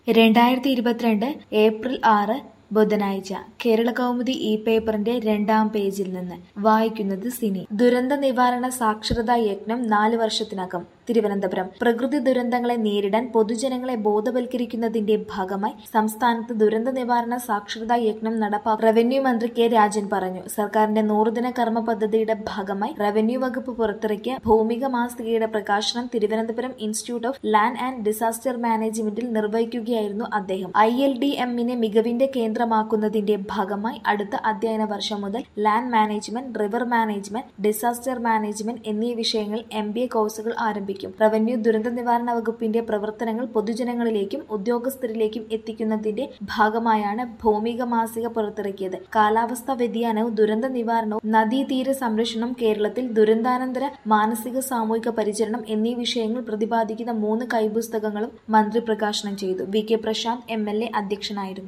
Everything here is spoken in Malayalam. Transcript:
രണ്ടായിരത്തി ഇരുപത്തിരണ്ട് ഏപ്രിൽ ആറ് ബുധനാഴ്ച കേരള കൗമുദി ഈ പേപ്പറിന്റെ രണ്ടാം പേജിൽ നിന്ന് വായിക്കുന്നത് സിനി ദുരന്ത നിവാരണ സാക്ഷരതാ യജ്ഞം നാല് വർഷത്തിനകം തിരുവനന്തപുരം പ്രകൃതി ദുരന്തങ്ങളെ നേരിടാൻ പൊതുജനങ്ങളെ ബോധവൽക്കരിക്കുന്നതിന്റെ ഭാഗമായി സംസ്ഥാനത്ത് ദുരന്ത നിവാരണ സാക്ഷരതാ യജ്ഞം നടപ്പാക്കും റവന്യൂ മന്ത്രി കെ രാജൻ പറഞ്ഞു സർക്കാരിന്റെ നൂറുദിന കർമ്മ പദ്ധതിയുടെ ഭാഗമായി റവന്യൂ വകുപ്പ് പുറത്തിറക്കിയ ഭൗമിക മാസികയുടെ പ്രകാശനം Thiruvananthapuram institute of land and disaster മാനേജ്മെന്റിൽ നിർവഹിക്കുകയായിരുന്നു അദ്ദേഹം ഐ എൽ ഡി എമ്മിനെ മികവിന്റെ കേന്ദ്രമാക്കുന്നതിന്റെ ഭാഗമായി അടുത്ത അധ്യയന വർഷം മുതൽ land management river management disaster management എന്നീ വിഷയങ്ങളിൽ എം ബി എ കോഴ്സുകൾ ആരംഭിക്കും റവന്യൂ ദുരന്ത നിവാരണ വകുപ്പിന്റെ പ്രവർത്തനങ്ങൾ പൊതുജനങ്ങളിലേക്കും ഉദ്യോഗസ്ഥരിലേക്കും എത്തിക്കുന്നതിന്റെ ഭാഗമായാണ് ഭൗമിക മാസിക പുറത്തിറക്കിയത് കാലാവസ്ഥാ വ്യതിയാനവും ദുരന്ത നിവാരണവും നദീതീര സംരക്ഷണം കേരളത്തിൽ ദുരന്താനന്തര മാനസിക സാമൂഹിക പരിചരണം എന്നീ വിഷയങ്ങൾ പ്രതിപാദിക്കുന്ന മൂന്ന് കൈപുസ്തകങ്ങളും മന്ത്രി പ്രകാശനം ചെയ്തു V K Prashanth M L A അധ്യക്ഷനായിരുന്നു